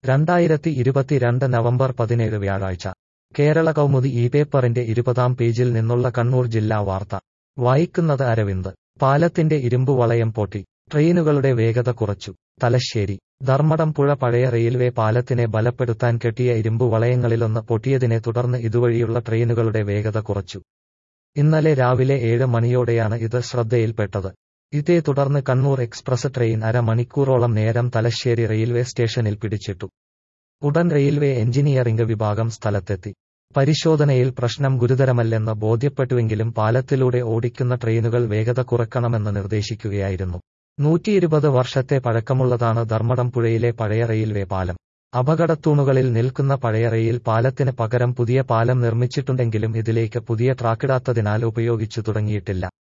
രണ്ടായിരത്തി ഇരുപത്തിരണ്ട് നവംബർ പതിനേഴ് വ്യാഴാഴ്ച കേരള കൗമുദി ഈ പേപ്പറിന്റെ ഇരുപതാം പേജിൽ നിന്നുള്ള കണ്ണൂർ ജില്ലാ വാർത്ത വായിക്കുന്നത് അരവിന്ദ് പാലത്തിന്റെ ഇരുമ്പു വളയം പൊട്ടി ട്രെയിനുകളുടെ വേഗത കുറച്ചു തലശ്ശേരി ധർമ്മടം പുഴ പഴയ റെയിൽവേ പാലത്തിനെ ബലപ്പെടുത്താൻ കെട്ടിയ ഇരുമ്പു വളയങ്ങളിലൊന്ന് പൊട്ടിയതിനെ തുടർന്ന് ഇതുവഴിയുള്ള ട്രെയിനുകളുടെ വേഗത കുറച്ചു ഇന്നലെ രാവിലെ ഏഴ് മണിയോടെയാണ് ഇത് ശ്രദ്ധയിൽപ്പെട്ടത് ഇതേ തുടർന്ന് കണ്ണൂർ എക്സ്പ്രസ് ട്രെയിൻ അരമണിക്കൂറോളം നേരം തലശ്ശേരി റെയിൽവേ സ്റ്റേഷനിൽ പിടിച്ചിട്ടു ഉടൻ റെയിൽവേ എഞ്ചിനീയറിംഗ് വിഭാഗം സ്ഥലത്തെത്തി പരിശോധനയിൽ പ്രശ്നം ഗുരുതരമല്ലെന്ന് ബോധ്യപ്പെട്ടുവെങ്കിലും പാലത്തിലൂടെ ഓടിക്കുന്ന ട്രെയിനുകൾ വേഗത കുറക്കണമെന്ന് നിർദ്ദേശിക്കുകയായിരുന്നു നൂറ്റിയിരുപത് വർഷത്തെ പഴക്കമുള്ളതാണ് ധർമ്മടം പുഴയിലെ പഴയ റെയിൽവേ പാലം അപകടത്തൂണുകളിൽ നിൽക്കുന്ന പഴയ റെയിൽ പാലത്തിന് പകരം പുതിയ പാലം നിർമ്മിച്ചിട്ടുണ്ടെങ്കിലും ഇതിലേക്ക് പുതിയ ട്രാക്കിടാത്തതിനാൽ ഉപയോഗിച്ചു തുടങ്ങിയിട്ടില്ല